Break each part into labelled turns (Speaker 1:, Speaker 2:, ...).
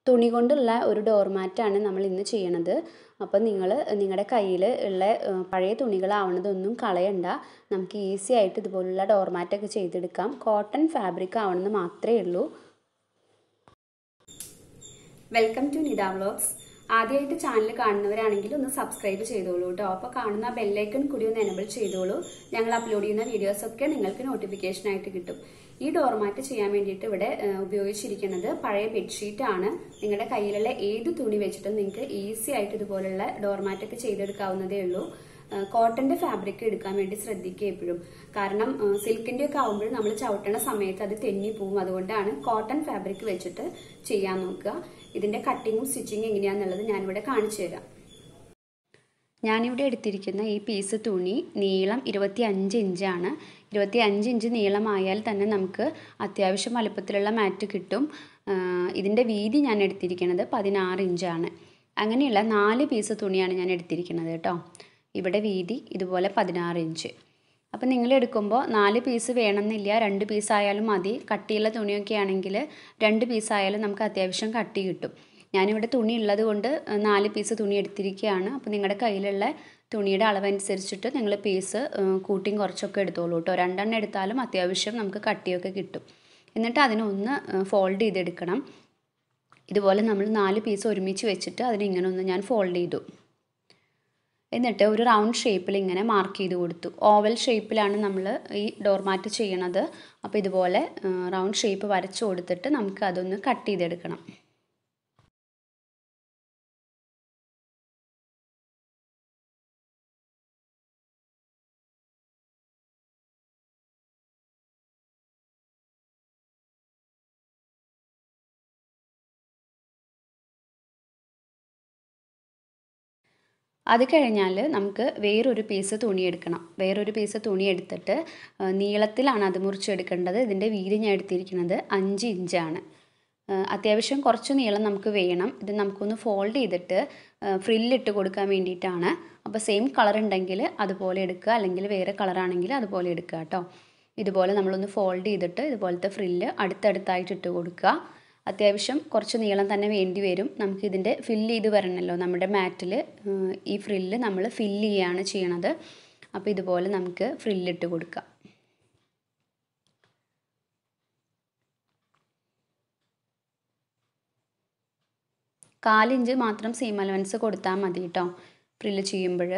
Speaker 1: തുണി കൊണ്ടുള്ള ഒരു ഡോർമാറ്റാണ് നമ്മൾ ഇന്ന് ചെയ്യണത് അപ്പോൾ നിങ്ങൾ നിങ്ങളുടെ കയ്യിൽ ഉള്ള ഏഹ്, പഴയ തുണികളാവണതൊന്നും കളയണ്ട നമുക്ക് ഈസി ആയിട്ട് ഇതുപോലുള്ള ഡോർമാറ്റൊക്കെ ചെയ്തെടുക്കാം കോട്ടൺ ഫാബ്രിക് ആവണമെന്ന് മാത്രമേ ഉള്ളൂ വെൽക്കം ടു നിത വ്ളോഗ്സ് ആദ്യമായിട്ട് ചാനൽ കാണുന്നവരാണെങ്കിൽ ഒന്ന് സബ്സ്ക്രൈബ് ചെയ്തോളൂ കേട്ടോ അപ്പോൾ കാണുന്ന ബെല്ലൈക്കൺ കൂടി ഒന്ന് എനബിൾ ചെയ്തോളൂ ഞങ്ങൾ അപ്ലോഡ് ചെയ്യുന്ന വീഡിയോസ് ഒക്കെ നിങ്ങൾക്ക് നോട്ടിഫിക്കേഷൻ ആയിട്ട് കിട്ടും ഈ ഡോർമാറ്റ് ചെയ്യാൻ വേണ്ടിയിട്ട് ഇവിടെ ഏഹ്, ഉപയോഗിച്ചിരിക്കുന്നത് പഴയ ബെഡ്ഷീറ്റ് ആണ് നിങ്ങളുടെ കയ്യിലുള്ള ഏത് തുണി വെച്ചിട്ടും നിങ്ങൾക്ക് ഈസി ആയിട്ട് ഇതുപോലുള്ള ഡോർമാറ്റ് ഒക്കെ ചെയ്തെടുക്കാവുന്നതേ ഉള്ളൂ കോട്ടന്റെ ഫാബ്രിക് എടുക്കാൻ വേണ്ടി ശ്രദ്ധിക്കുക എപ്പോഴും കാരണം സിൽക്കിന്റെ ഒക്കെ ആവുമ്പോൾ നമ്മൾ ചവിട്ടണ സമയത്ത് അത് തെന്നി പോവും അതുകൊണ്ടാണ് കോട്ടൺ ഫാബ്രിക് വെച്ചിട്ട് ചെയ്യാൻ നോക്കുക ഇതിന്റെ കട്ടിങ്ങും സ്റ്റിച്ചിങ്ങും എങ്ങനെയാന്നുള്ളത് ഞാനിവിടെ കാണിച്ചു തരാം ഞാനിവിടെ എടുത്തിരിക്കുന്ന ഈ പീസ് തുണി നീളം ഇരുപത്തി അഞ്ച് ഇഞ്ചാണ് ഇരുപത്തി അഞ്ച് ഇഞ്ച് നീളമായാൽ തന്നെ നമുക്ക് അത്യാവശ്യം വലുപ്പത്തിലുള്ള മാറ്റ് കിട്ടും ഇതിൻ്റെ വീതി ഞാൻ എടുത്തിരിക്കുന്നത് പതിനാറ് ഇഞ്ചാണ് അങ്ങനെയുള്ള നാല് പീസ് തുണിയാണ് ഞാൻ എടുത്തിരിക്കുന്നത് കേട്ടോ ഇവിടെ വീതി ഇതുപോലെ പതിനാറ് ഇഞ്ച് അപ്പം നിങ്ങൾ എടുക്കുമ്പോൾ നാല് പീസ് വേണമെന്നില്ല രണ്ട് പീസ് ആയാലും മതി കട്ടിയുള്ള തുണിയൊക്കെ ആണെങ്കിൽ രണ്ട് പീസ് ആയാലും നമുക്ക് അത്യാവശ്യം കട്ടി കിട്ടും ഞാനിവിടെ തുണി ഉള്ളത് കൊണ്ട് നാല് പീസ് തുണി എടുത്തിരിക്കുകയാണ് അപ്പോൾ നിങ്ങളുടെ കയ്യിലുള്ള തുണിയുടെ അളവനുസരിച്ചിട്ട് നിങ്ങൾ പീസ് കൂട്ടിയും കുറച്ചൊക്കെ എടുത്തോളൂ കേട്ടോ രണ്ടെണ്ണം എടുത്താലും അത്യാവശ്യം നമുക്ക് കട്ടിയൊക്കെ കിട്ടും എന്നിട്ട് അതിനൊന്ന് ഫോൾഡ് ചെയ്തെടുക്കണം ഇതുപോലെ നമ്മൾ നാല് പീസ് ഒരുമിച്ച് വെച്ചിട്ട് അതിനിങ്ങനെ ഒന്ന് ഞാൻ ഫോൾഡ് ചെയ്തു എന്നിട്ട് ഒരു റൗണ്ട് ഷേപ്പിൽ ഇങ്ങനെ മാർക്ക് ചെയ്ത് കൊടുത്തു ഓവൽ ഷേപ്പിലാണ് നമ്മൾ ഈ ഡോർമാറ്റ് ചെയ്യണത് അപ്പോൾ ഇതുപോലെ റൗണ്ട് ഷേപ്പ് വരച്ചു കൊടുത്തിട്ട് നമുക്ക് അതൊന്ന് കട്ട് ചെയ്തെടുക്കണം അത് കഴിഞ്ഞാൽ നമുക്ക് വേറൊരു പീസ് തുണി എടുക്കണം വേറൊരു പീസ് തുണി എടുത്തിട്ട് ആ, നീളത്തിലാണ് അത് മുറിച്ചെടുക്കേണ്ടത് ഇതിൻ്റെ വീതി ഞാൻ എടുത്തിരിക്കുന്നത് അഞ്ച് ഇഞ്ചാണ് ആ, അത്യാവശ്യം കുറച്ച് നീളം നമുക്ക് വേണം ഇത് നമുക്കൊന്ന് ഫോൾഡ് ചെയ്തിട്ട് ഫ്രില്ലിട്ട് കൊടുക്കാൻ വേണ്ടിയിട്ടാണ് അപ്പോൾ സെയിം കളർ ഉണ്ടെങ്കിൽ അതുപോലെ എടുക്കുക അല്ലെങ്കിൽ വേറെ കളറാണെങ്കിൽ അതുപോലെ എടുക്കുക കേട്ടോ ഇതുപോലെ നമ്മളൊന്ന് ഫോൾഡ് ചെയ്തിട്ട് ഇതുപോലത്തെ ഫ്രില്ല് അടുത്തടുത്തായിട്ട് ഇട്ട് കൊടുക്കുക അത്യാവശ്യം കുറച്ച് നീളം തന്നെ വേണ്ടി വരും നമുക്ക് ഇതിൻ്റെ ഫില്ല് ചെയ്ത് വരണമല്ലോ നമ്മുടെ മാറ്റിൽ ഈ ഫ്രില്ല് നമ്മൾ ഫില്ല് ചെയ്യുകയാണ് ചെയ്യണത് അപ്പോൾ ഇതുപോലെ നമുക്ക് ഫ്രില്ലിട്ട് കൊടുക്കാം കാലിഞ്ച് മാത്രം സീം അലവൻസ് കൊടുത്താൽ മതി കേട്ടോ ഫ്രില്ല് ചെയ്യുമ്പോൾ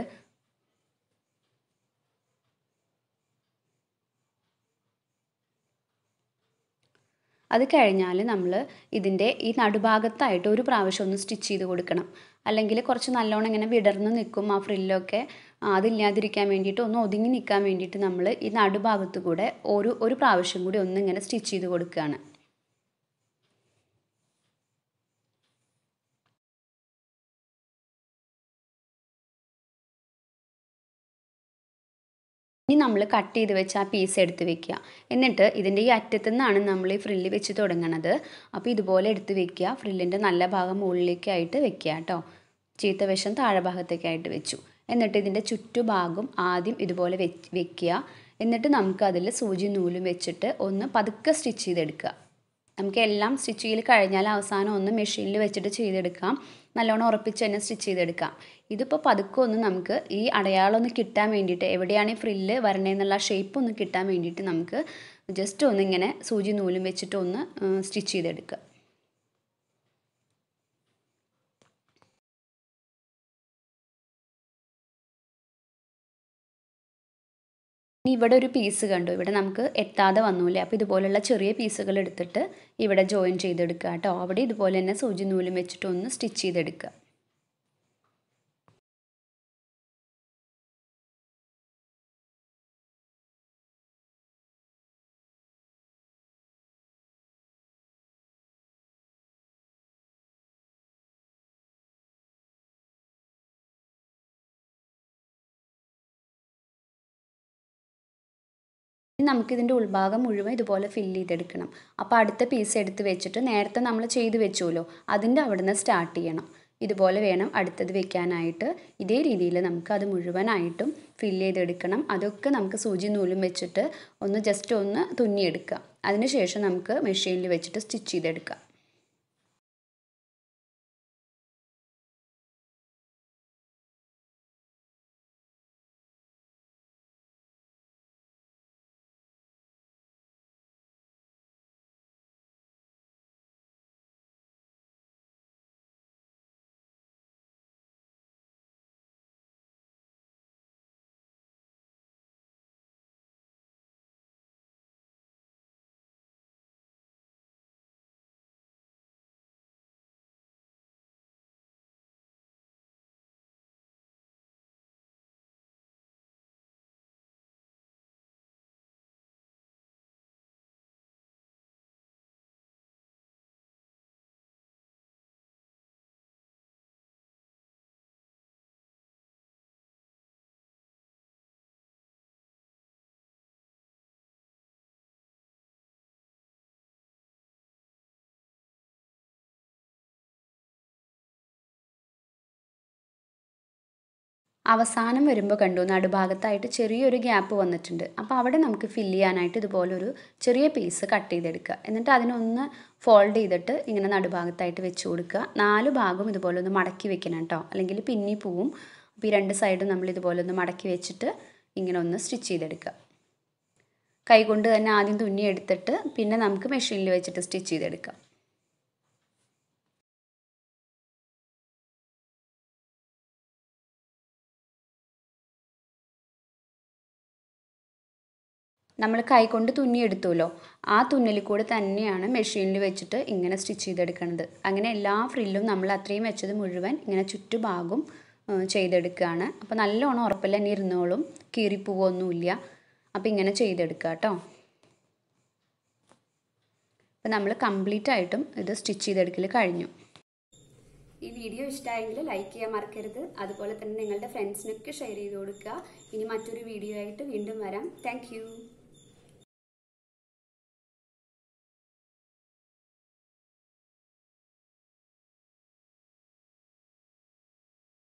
Speaker 1: അത് കഴിഞ്ഞാൽ നമ്മൾ ഇതിൻ്റെ ഈ നടുഭാഗത്തായിട്ട് ഒരു പ്രാവശ്യം ഒന്ന് സ്റ്റിച്ച് ചെയ്ത് കൊടുക്കണം അല്ലെങ്കിൽ കുറച്ച് നല്ലോണം ഇങ്ങനെ വിടർന്ന് നിൽക്കും ആ ഫ്രില്ലൊക്കെ ആ, അതില്ലാതിരിക്കാൻ വേണ്ടിയിട്ട് ഒന്ന് ഒതുങ്ങി നിൽക്കാൻ വേണ്ടിയിട്ട് നമ്മൾ ഈ നടുഭാഗത്ത് കൂടെ ഒരു ഒരു പ്രാവശ്യം കൂടി ഒന്ന് ഇങ്ങനെ സ്റ്റിച്ച് ചെയ്ത് കൊടുക്കുകയാണ് ഇനി നമ്മൾ കട്ട് ചെയ്ത് വെച്ച് ആ പീസ് എടുത്ത് വെക്കുക എന്നിട്ട് ഇതിൻ്റെ ഈ അറ്റത്തു നിന്നാണ് നമ്മൾ ഈ ഫ്രില്ല് വെച്ച് തുടങ്ങണത് അപ്പോൾ ഇതുപോലെ എടുത്ത് വെക്കുക ഫ്രില്ലിൻ്റെ നല്ല ഭാഗം മുകളിലേക്കായിട്ട് വെക്കുക കേട്ടോ ചീത്ത വശം താഴെ ഭാഗത്തേക്കായിട്ട് വെച്ചു എന്നിട്ട് ഇതിൻ്റെ ചുറ്റുഭാഗം ആദ്യം ഇതുപോലെ വെച്ച് വെക്കുക എന്നിട്ട് നമുക്ക് അതിൽ സൂചി നൂലും വെച്ചിട്ട് ഒന്ന് പതുക്കെ സ്റ്റിച്ച് ചെയ്തെടുക്കുക നമുക്ക് എല്ലാം സ്റ്റിച്ച് ചെയ്ത് കഴിഞ്ഞാൽ അവസാനം ഒന്ന് മെഷീനിൽ വെച്ചിട്ട് ചെയ്തെടുക്കാം നല്ലോണം ഉറപ്പിച്ച് തന്നെ സ്റ്റിച്ച് ചെയ്തെടുക്കാം ഇതിപ്പോൾ പതുക്കെ ഒന്ന് നമുക്ക് ഈ അടയാളം ഒന്ന് കിട്ടാൻ വേണ്ടിയിട്ട് എവിടെയാണ് ഈ ഫ്രില്ല് വരണേന്നുള്ള ഷേപ്പ് ഒന്ന് കിട്ടാൻ വേണ്ടിയിട്ട് നമുക്ക് ജസ്റ്റ് ഒന്ന് ഇങ്ങനെ സൂചി നൂലും വെച്ചിട്ട് ഒന്ന് സ്റ്റിച്ച് ചെയ്തെടുക്കുക ഇനി ഇവിടെ ഒരു പീസ് കണ്ടു ഇവിടെ നമുക്ക് എത്താതെ വന്നൂലേ അപ്പോൾ ഇതുപോലുള്ള ചെറിയ പീസുകൾ എടുത്തിട്ട് ഇവിടെ ജോയിൻ ചെയ്തെടുക്കുക കേട്ടോ അവിടെ ഇതുപോലെ തന്നെ സൂചി നൂലും വെച്ചിട്ട് ഒന്ന് സ്റ്റിച്ച് ചെയ്തെടുക്കുക ഇനി നമുക്കിതിൻ്റെ ഉൾഭാഗം മുഴുവൻ ഇതുപോലെ ഫില്ല് ചെയ്തെടുക്കണം അപ്പോൾ അടുത്ത പീസ് എടുത്ത് വെച്ചിട്ട് നേരത്തെ നമ്മൾ ചെയ്ത് വെച്ചുവല്ലോ അതിൻ്റെ അവിടെ നിന്ന് സ്റ്റാർട്ട് ചെയ്യണം ഇതുപോലെ വേണം അടുത്തത് വെക്കാനായിട്ട് ഇതേ രീതിയിൽ നമുക്ക് അത് മുഴുവനായിട്ടും ഫില്ല് ചെയ്തെടുക്കണം അതൊക്കെ നമുക്ക് സൂചി നൂലും വെച്ചിട്ട് ഒന്ന് ജസ്റ്റ് ഒന്ന് തുന്നിയെടുക്കാം അതിനുശേഷം നമുക്ക് മെഷീനിൽ വെച്ചിട്ട് സ്റ്റിച്ച് ചെയ്തെടുക്കാം അവസാനം വരുമ്പോൾ കണ്ടു നടുഭാഗത്തായിട്ട് ചെറിയൊരു ഗ്യാപ്പ് വന്നിട്ടുണ്ട് അപ്പോൾ അവിടെ നമുക്ക് ഫില്ല് ചെയ്യാനായിട്ട് ഇതുപോലൊരു ചെറിയ പീസ് കട്ട് ചെയ്തെടുക്കുക എന്നിട്ട് അതിനൊന്ന് ഫോൾഡ് ചെയ്തിട്ട് ഇങ്ങനെ നടുഭാഗത്തായിട്ട് വെച്ച് കൊടുക്കുക നാല് ഭാഗം ഇതുപോലെ ഒന്ന് മടക്കി വെക്കണം കേട്ടോ അല്ലെങ്കിൽ പിന്നി പോവും അപ്പോൾ ഈ രണ്ട് സൈഡും നമ്മൾ ഇതുപോലെ ഒന്ന് മടക്കി വെച്ചിട്ട് ഇങ്ങനെ ഒന്ന് സ്റ്റിച്ച് ചെയ്തെടുക്കുക കൈകൊണ്ട് തന്നെ ആദ്യം തുന്നി എടുത്തിട്ട് പിന്നെ നമുക്ക് മെഷീനിൽ വെച്ചിട്ട് സ്റ്റിച്ച് ചെയ്തെടുക്കാം നമ്മൾ കൈകൊണ്ട് തുന്നിയെടുത്തുമല്ലോ ആ തുന്നലിൽ കൂടെ തന്നെയാണ് മെഷീനിൽ വെച്ചിട്ട് ഇങ്ങനെ സ്റ്റിച്ച് ചെയ്തെടുക്കുന്നത് അങ്ങനെ എല്ലാ ഫ്രില്ലും നമ്മൾ അത്രയും വെച്ചത് മുഴുവൻ ഇങ്ങനെ ചുറ്റുഭാഗം ചെയ്തെടുക്കുകയാണ് അപ്പോൾ നല്ലോണം ഉറപ്പിൽ തന്നെ ഇരുന്നോളും കീറിപ്പോവൊന്നുമില്ല അപ്പോൾ ഇങ്ങനെ ചെയ്തെടുക്കുക കേട്ടോ അപ്പോൾ നമ്മൾ കംപ്ലീറ്റ് ആയിട്ടും ഇത് സ്റ്റിച്ച് ചെയ്തെടുക്കൽ കഴിഞ്ഞു ഈ വീഡിയോ ഇഷ്ടമായെങ്കിൽ ലൈക്ക് ചെയ്യാൻ മറക്കരുത് അതുപോലെ തന്നെ നിങ്ങളുടെ ഫ്രണ്ട്സിനൊക്കെ ഷെയർ ചെയ്ത് കൊടുക്കുക ഇനി മറ്റൊരു വീഡിയോ ആയിട്ട് വീണ്ടും വരാം താങ്ക്